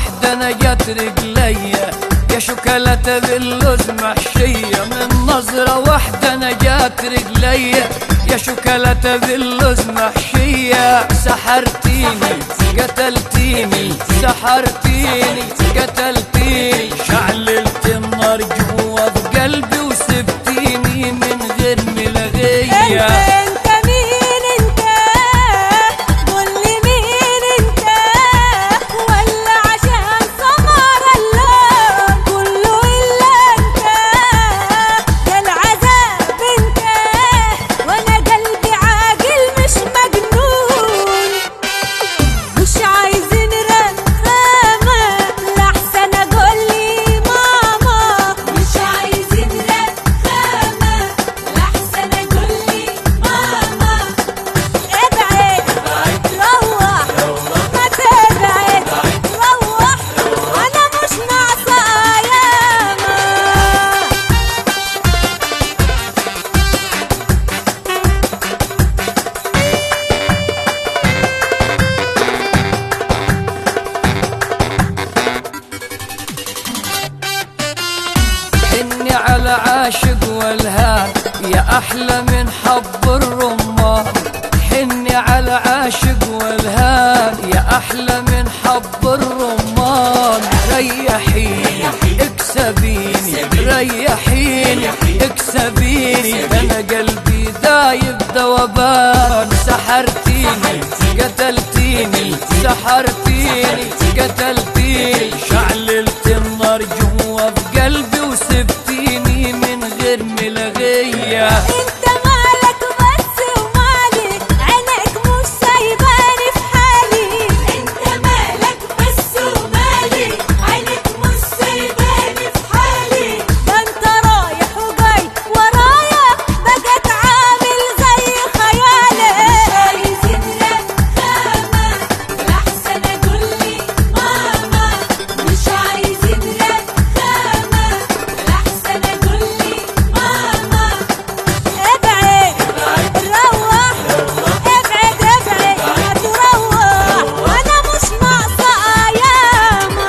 واحدة نجت رجليا يا شوكولاتة باللوز محشية من نظرة واحدة نجت رجليا يا شوكولاتة باللوز محشية سحرتيني قتلتيني سحرتيني قتلتيني شعللت النار جوا في قلبي وسبتيني من غير انت ملغية انت مين انت قولي مين انت ولا عشان سمر اللون كله الا انت ده العذاب انت وانا قلبي عاقل مش مجنون مش عايزين رخامة لحسن اقول لي ماما مش عايزين رخامة لحسن اقول لي ماما ابعد روح ما تبعد روح انا مش ناقصة ايامك حني على عاشق والهان يا احلى من حب الرمان حني على عاشق والهان يا احلى من حب الرمان ريحيني اكسبيني ريحيني اكسبيني انا قلبي دايب ذوبان سحرتيني قتلتيني سحرتيني قتلتيني شعللت النار جوا في قلبي وسبتيني من غير ملغيه انت مالك بس ومالي عينك مش سايباني في حالي انت مالك بس ومالي عينك مش سايباني في حالي ده انت رايح وجاي ورايا بقيت عامل زي خيالي مش عايزين رخامة لحسن اقول لي ماما مش عايزين رخامة لحسن اقول لي ماما ابعد روح ابعد ابعد ما تروح وانا مش ناقصه ايامك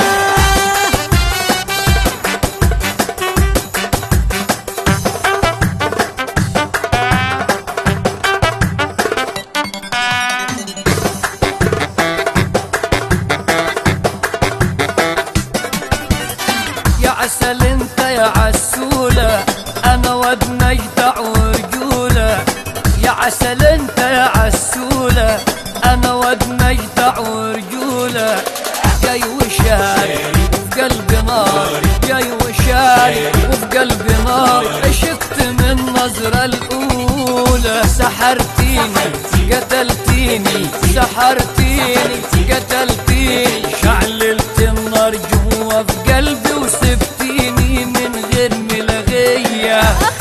يا عسل انت يا عسولة انا ود مجدع ورجولة يا عسل انت يا عسولة انا ود مجدع ورجولة جاي وشاري وفي قلبي نار جاي وشاري وفي قلبي نار عشقت من النظرة الاولى سحرتيني قتلتيني سحرتيني قتلتيني شعللت النار جوا في قلبي وسبتيني من غير ملغيه